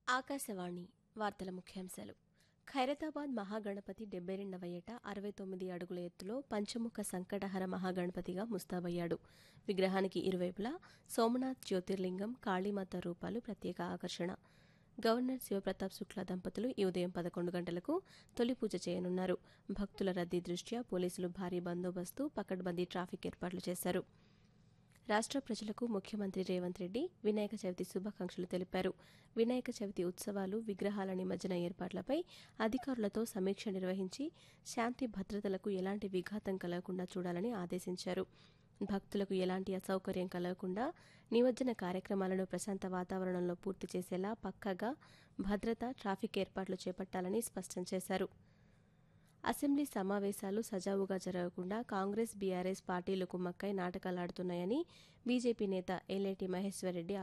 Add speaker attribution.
Speaker 1: ఆకాశవాణి వార్తల ముఖ్యాంశాలు ఖైరతాబాద్ మహాగణపతి డెబ్బై రెండవ ఏట అరవై తొమ్మిది అడుగుల ఎత్తులో పంచముఖ సంకటహర మహాగణపతిగా ముస్తాబయ్యాడు విగ్రహానికి ఇరువైపులా సోమనాథ్ జ్యోతిర్లింగం కాళీమాత రూపాలు ప్రత్యేక ఆకర్షణ గవర్నర్ శివప్రతాప్ శుక్లా దంపతులు ఈ ఉదయం పదకొండు గంటలకు తొలి పూజ చేయనున్నారు భక్తుల రద్దీ దృష్ట్యా పోలీసులు భారీ బందోబస్తు పకడ్బందీ ట్రాఫిక్ ఏర్పాట్లు చేశారు రాష్ట్ర ప్రజలకు ముఖ్యమంత్రి రేవంత్ రెడ్డి వినాయక చవితి శుభాకాంక్షలు తెలిపారు వినాయక చవితి ఉత్సవాలు విగ్రహాల నిమజ్జన ఏర్పాట్లపై అధికారులతో సమీక్ష నిర్వహించి శాంతి భద్రతలకు ఎలాంటి విఘాతం కలగకుండా చూడాలని ఆదేశించారు భక్తులకు ఎలాంటి అసౌకర్యం కలగకుండా నిమజ్జన కార్యక్రమాలను ప్రశాంత వాతావరణంలో పూర్తి చేసేలా పక్కాగా భద్రత ట్రాఫిక్ ఏర్పాట్లు చేపట్టాలని స్పష్టం చేశారు అసెంబ్లీ సమావేశాలు సజావుగా జరగకుండా కాంగ్రెస్ బీఆర్ఎస్ పార్టీలు కుమ్మక్కై నాటకాలాడుతున్నాయని బీజేపీ నేత ఎల్లేటి మహేశ్వరరెడ్డి